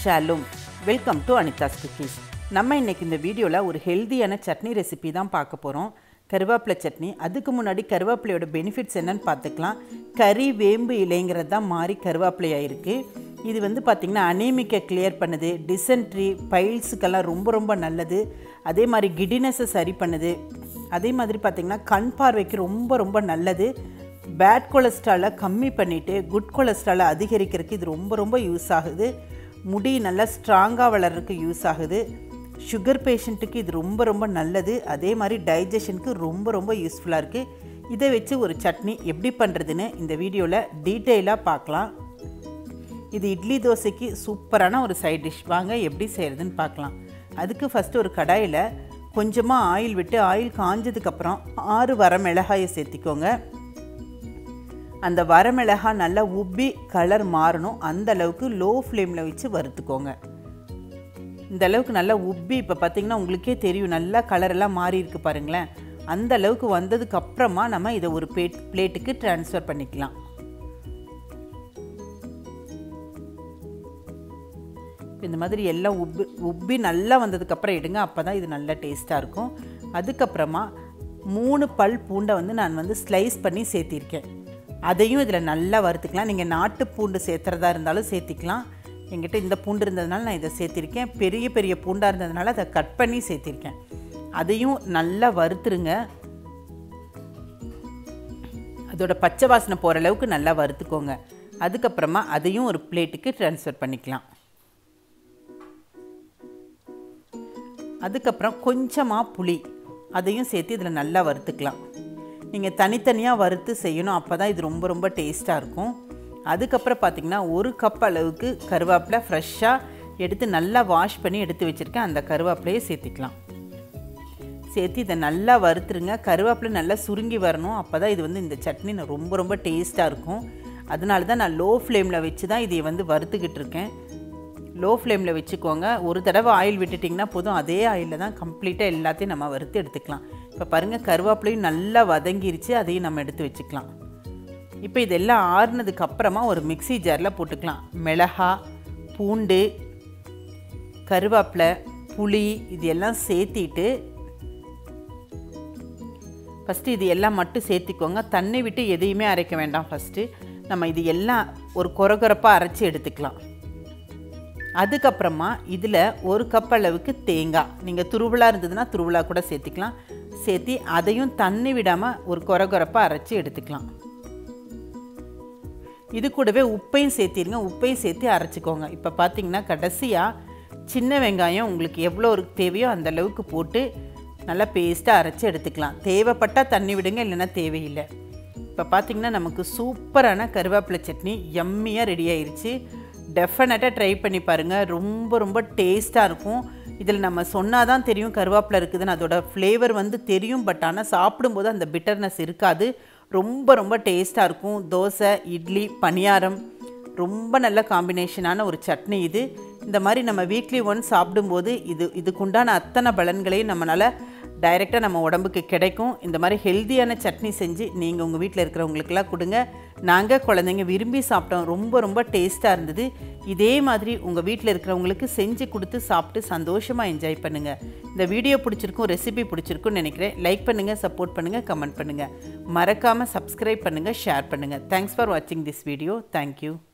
ஷாலும் welcome to Anitha's cookies நம்ம இன்னைக்கு இந்த வீடியோவில் ஒரு ஹெல்தியான சட்னி ரெசிபி தான் பார்க்க போகிறோம் கருவேப்பிலை சட்னி அதுக்கு முன்னாடி கருவேப்பிலையோட பெனிஃபிட்ஸ் என்னன்னு பார்த்துக்கலாம் கறி வேம்பு இலைங்கிறது தான் மாறி கருவேப்பிலையாக இருக்குது இது வந்து பார்த்திங்கன்னா அனேமிக்கை கிளியர் பண்ணுது டிசென்ட்ரி பைல்ஸுக்கெல்லாம் ரொம்ப ரொம்ப நல்லது அதே மாதிரி கிடினஸை சரி பண்ணுது அதே மாதிரி பார்த்திங்கன்னா கண் பார்வைக்கு ரொம்ப ரொம்ப நல்லது பேட் கொலஸ்ட்ராலை கம்மி பண்ணிவிட்டு குட் கொலஸ்ட்ராலை அதிகரிக்கிறதுக்கு இது ரொம்ப ரொம்ப யூஸ் ஆகுது முடி நல்லா ஸ்ட்ராங்காக வளர்கிறதுக்கு யூஸ் ஆகுது சுகர் பேஷண்ட்டுக்கு இது ரொம்ப ரொம்ப நல்லது அதே மாதிரி டைஜஷனுக்கு ரொம்ப ரொம்ப யூஸ்ஃபுல்லாக இருக்குது இதை வச்சு ஒரு சட்னி எப்படி பண்ணுறதுன்னு இந்த வீடியோவில் டீட்டெயிலாக பார்க்கலாம் இது இட்லி தோசைக்கு சூப்பரான ஒரு சைட் டிஷ் வாங்க எப்படி செய்கிறதுன்னு பார்க்கலாம் அதுக்கு ஃபஸ்ட்டு ஒரு கடாயில் கொஞ்சமாக ஆயில் விட்டு ஆயில் காஞ்சதுக்கப்புறம் ஆறு வர மிளகாயை சேர்த்திக்கோங்க அந்த வரமிளகாய் நல்லா உப்பி கலர் மாறணும் அந்த அளவுக்கு லோ ஃப்ளேமில் வச்சு வறுத்துக்கோங்க இந்த அளவுக்கு நல்லா உப்பி இப்போ பார்த்தீங்கன்னா உங்களுக்கே தெரியும் நல்லா கலரெல்லாம் மாறி இருக்கு பாருங்களேன் அந்த அளவுக்கு வந்ததுக்கு அப்புறமா நம்ம இதை ஒரு பிளேட் பிளேட்டுக்கு ட்ரான்ஸ்ஃபர் பண்ணிக்கலாம் இந்த மாதிரி எல்லாம் உப்பி உப்பி நல்லா வந்ததுக்கப்புறம் எடுங்க அப்போ தான் இது நல்லா டேஸ்ட்டாக இருக்கும் அதுக்கப்புறமா மூணு பல் பூண்டை வந்து நான் வந்து ஸ்லைஸ் பண்ணி சேர்த்திருக்கேன் அதையும் இதில் நல்லா வறுத்துக்கலாம் நீங்கள் நாட்டு பூண்டு சேர்த்துறதா இருந்தாலும் சேர்த்திக்கலாம் எங்கிட்ட இந்த பூண்டு இருந்ததுனால நான் இதை சேர்த்திருக்கேன் பெரிய பெரிய பூண்டாக இருந்ததுனால அதை கட் பண்ணி சேர்த்திருக்கேன் அதையும் நல்லா வறுத்துருங்க அதோட பச்சை வாசனை போகிற அளவுக்கு நல்லா வறுத்துக்கோங்க அதுக்கப்புறமா அதையும் ஒரு பிளேட்டுக்கு ட்ரான்ஸ்ஃபர் பண்ணிக்கலாம் அதுக்கப்புறம் கொஞ்சமாக புளி அதையும் சேர்த்து இதில் நல்லா வறுத்துக்கலாம் நீங்கள் தனித்தனியாக வறுத்து செய்யணும் அப்போ தான் இது ரொம்ப ரொம்ப டேஸ்ட்டாக இருக்கும் அதுக்கப்புறம் பார்த்திங்கன்னா ஒரு கப் அளவுக்கு கருவேப்பிலை ஃப்ரெஷ்ஷாக எடுத்து நல்லா வாஷ் பண்ணி எடுத்து வச்சுருக்கேன் அந்த கருவேப்பிலையை சேர்த்திக்கலாம் சேர்த்து இதை நல்லா வறுத்துருங்க கருவேப்பிலை நல்லா சுருங்கி வரணும் அப்போ தான் இது வந்து இந்த சட்னி ரொம்ப ரொம்ப டேஸ்ட்டாக இருக்கும் அதனால தான் நான் லோ ஃப்ளேமில் வச்சு தான் இதை வந்து வறுத்துக்கிட்டு இருக்கேன் லோ ஃப்ளேமில் வச்சுக்கோங்க ஒரு தடவை ஆயில் விட்டுட்டிங்கன்னா போதும் அதே ஆயிலில் தான் கம்ப்ளீட்டாக எல்லாத்தையும் நம்ம வறுத்து எடுத்துக்கலாம் இப்போ பாருங்கள் கருவேப்பிலையும் நல்லா வதங்கிருச்சு அதையும் நம்ம எடுத்து வச்சுக்கலாம் இப்போ இதெல்லாம் ஆறுனதுக்கு அப்புறமா ஒரு மிக்சி ஜாரில் போட்டுக்கலாம் மிளகா பூண்டு கருவேப்பிலை புளி இது எல்லாம் சேர்த்திட்டு ஃபஸ்ட்டு இது எல்லாம் மட்டும் சேர்த்திக்கோங்க தண்ணி விட்டு எதையுமே அரைக்க வேண்டாம் ஃபஸ்ட்டு நம்ம இது எல்லாம் ஒரு கொரகொரப்பாக அரைச்சி எடுத்துக்கலாம் அதுக்கப்புறமா இதில் ஒரு கப் அளவுக்கு தேங்காய் நீங்கள் துருவலாக இருந்ததுன்னா துருவலா கூட சேர்த்திக்கலாம் சேர்த்தி அதையும் தண்ணி விடாமல் ஒரு கொரகொரப்பாக அரைச்சி எடுத்துக்கலாம் இது கூடவே உப்பையும் சேர்த்திருங்க உப்பையும் சேர்த்து அரைச்சிக்கோங்க இப்போ பார்த்தீங்கன்னா கடைசியாக சின்ன வெங்காயம் உங்களுக்கு எவ்வளோ ஒரு தேவையோ அந்த அளவுக்கு போட்டு நல்லா பேஸ்ட்டாக அரைச்சி எடுத்துக்கலாம் தேவைப்பட்டால் தண்ணி விடுங்க இல்லைன்னா தேவையில்லை இப்போ பார்த்திங்கன்னா நமக்கு சூப்பரான கருவேப்பிலை சட்னி எம்மியாக ரெடி ஆயிடுச்சு டெஃபினட்டாக ட்ரை பண்ணி பாருங்கள் ரொம்ப ரொம்ப டேஸ்ட்டாக இருக்கும் இதில் நம்ம சொன்னால் தான் தெரியும் கருவேப்பிலை இருக்குதுன்னு அதோட ஃப்ளேவர் வந்து தெரியும் பட் ஆனால் சாப்பிடும்போது அந்த பிட்டர்னஸ் இருக்காது ரொம்ப ரொம்ப டேஸ்ட்டாக இருக்கும் தோசை இட்லி பணியாரம் ரொம்ப நல்ல காம்பினேஷனான ஒரு சட்னி இது இந்த மாதிரி நம்ம வீக்லி ஒன் சாப்பிடும்போது இது இதுக்குண்டான அத்தனை பலன்களையும் நம்மளால் டைரெக்டாக நம்ம உடம்புக்கு கிடைக்கும் இந்த மாதிரி ஹெல்த்தியான சட்னி செஞ்சு நீங்கள் உங்கள் வீட்டில் இருக்கிறவங்களுக்கெல்லாம் கொடுங்க நாங்கள் குழந்தைங்க விரும்பி சாப்பிட்டோம் ரொம்ப ரொம்ப டேஸ்ட்டாக இருந்தது இதே மாதிரி உங்கள் வீட்டில் இருக்கிறவங்களுக்கு செஞ்சு கொடுத்து சாப்பிட்டு சந்தோஷமாக என்ஜாய் பண்ணுங்கள் இந்த வீடியோ பிடிச்சிருக்கும் ரெசிபி பிடிச்சிருக்கும்னு நினைக்கிறேன் லைக் பண்ணுங்கள் சப்போர்ட் பண்ணுங்கள் கமெண்ட் பண்ணுங்கள் மறக்காமல் சப்ஸ்கிரைப் பண்ணுங்கள் ஷேர் பண்ணுங்கள் தேங்க்ஸ் ஃபார் வாட்சிங் திஸ் வீடியோ தேங்க்யூ